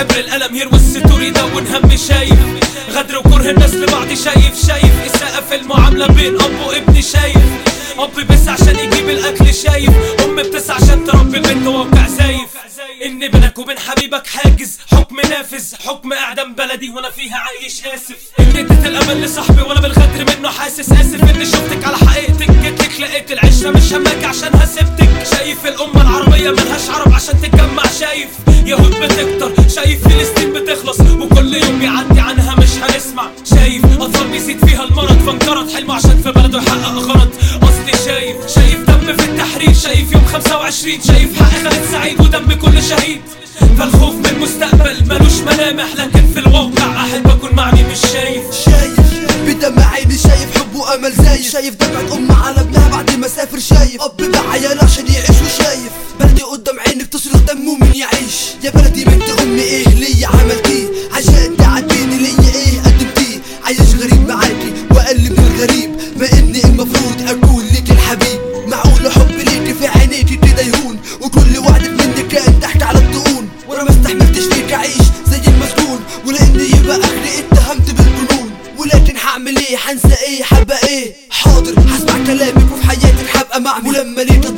حبر القلم يروي الستور يدون همي شايف غدر وكره الناس لبعض شايف شايف اساءة في المعاملة بين اب وابن شايف اب بيسعى عشان يجيب الاكل شايف ام بتسعى عشان تربي البنت واقع زايف ان بينك وبين حبيبك حاجز حكم نافذ حكم اعدام بلدي وانا فيها عايش اسف ان اديت الامل لصاحبي وانا بالغدر منه حاسس اسف اني شفتك على حقيقتك جيت لك لقيت العشره مش همك عشانها سبتك شايف الامه العربيه ملهاش عرب عشان تتجمع شايف يهود بتكتر شايف فلسطين بتخلص وكل يوم بيعدي عنها مش هنسمع شايف اطفال بيزيد فيها المرض فانقرض حلمه عشان في بلده يحقق غرض قصدي شايف شايف دم في التحرير شايف يوم 25 شايف حق خالد سعيد ودم كل شهيد فالخوف من المستقبل ملوش ملامح لكن في الواقع احب اكون مع مين مش شايف شايف بدمع عيني شايف حب وامل زايد شايف دمعة ام على ابنها بعد ما سافر شايف اب باع عياله عشان يعيش وشايف بلدي قدام عينك تصرخ دمه من يعيش يا بلدي بنت امي ايه ليا عملتيه عشان تعديني ليا ايه قدمتيه عايش غريب معاكي واقل من الغريب ما اني المفروض اكون ليك الحبيب معقول حبي ليكي في عينيكي كده يهون وكل وعدك منك كان تحت على الدقون وانا ما استحملتش فيك اعيش زي المسجون ولاني يبقى اخري اتهمت بالجنون ولكن هعمل ايه هنسى ايه حابة ايه حاضر هسمع كلامك وفي حياتك هبقى معمي ولما ليك